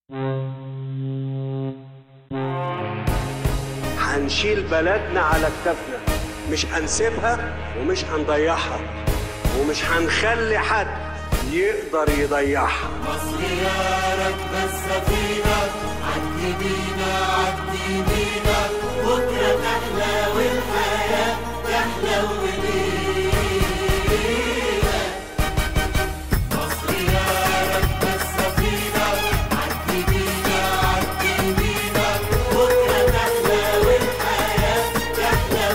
هنشيل بلدنا على كتافنا مش هنسيبها ومش هنضيعها ومش هنخلي حد يقدر يضيعها مصر يا راكبة السفينة عدي بينا عدي بينا بكرة تحلى والحياة تحلى وليلة مصر يا راكبة السفينة عدي بينا عدي بينا بكرة تحلى والحياة تحلى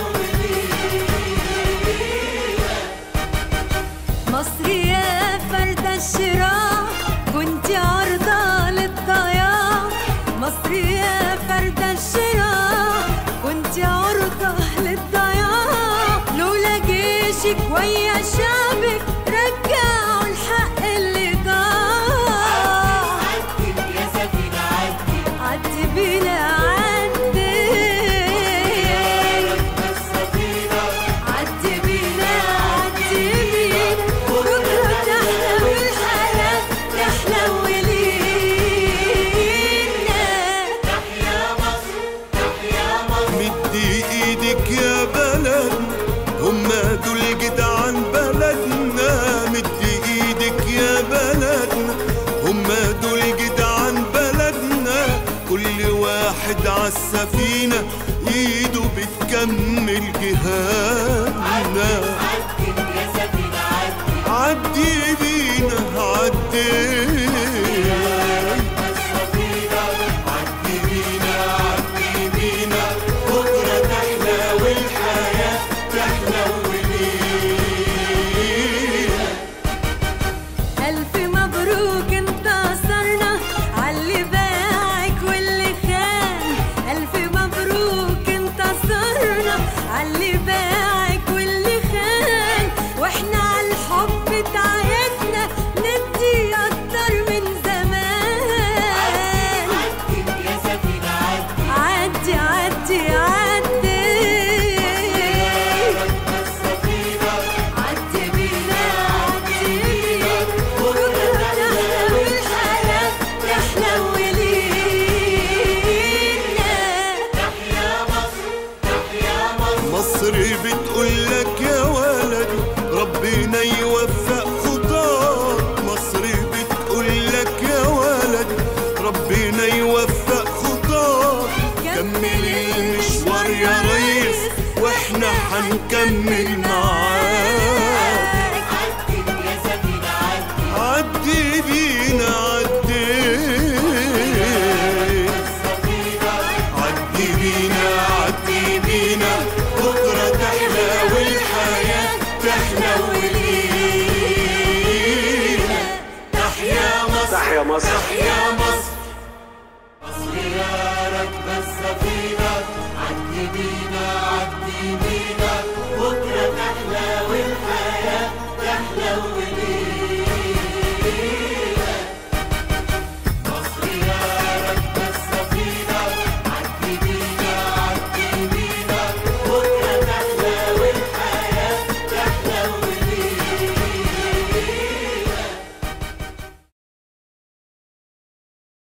وليلة مصر يا فرد الشراع كنت عرضة للضياع مصر يا فرد الشراع كنت عرضة للضياع لولا جيشك ويا شعبك رجعوا الحق اللي ضاع عدي يا سفينة عدي عدي بينا عدي السفينة عدي بينا عدي بينا بكرة تحلى والحياة تحلى ولينا تحيا مصر تحيا مصر مدي ايدك يا بلد هما دول جدعان بلدنا مدي ايدك يا بلدنا هما دول جدعان بلدنا كل واحد عالسفينة ايده بتكمل جهادنا عدي يا سفينة عدي عدي بينا عدي السفينة عدي بينا عدي بينا بكرة تحلى والحياة تحلى وليلة ألف مبروك انتصرنا عاللي باعك واللي خان ألف مبروك انتصرنا عاللي باعك واللي خان واحنا عالحب تعهدنا ندي أكتر من زمان عدي يا سفينة عدي عدي عدي عدي السفينة عدي بينا عدي بينا بكرة تحلى والحياة تحلى ولينا تحيا مصر تحيا مصر مصر بتقول لك يا ولدي ربنا يوفق خطاك مصر بتقول لك يا ولدي ربنا يوفق خطاك كمل المشوار يا ريس واحنا هنكمل معاك عدي يا سفينة عدي عدي بينا عدي السفينة عدي بينا عدي بينا بكرة تحلى والحياة تحلى وليلة تحيا مصر تحيا مصر تحيا مصر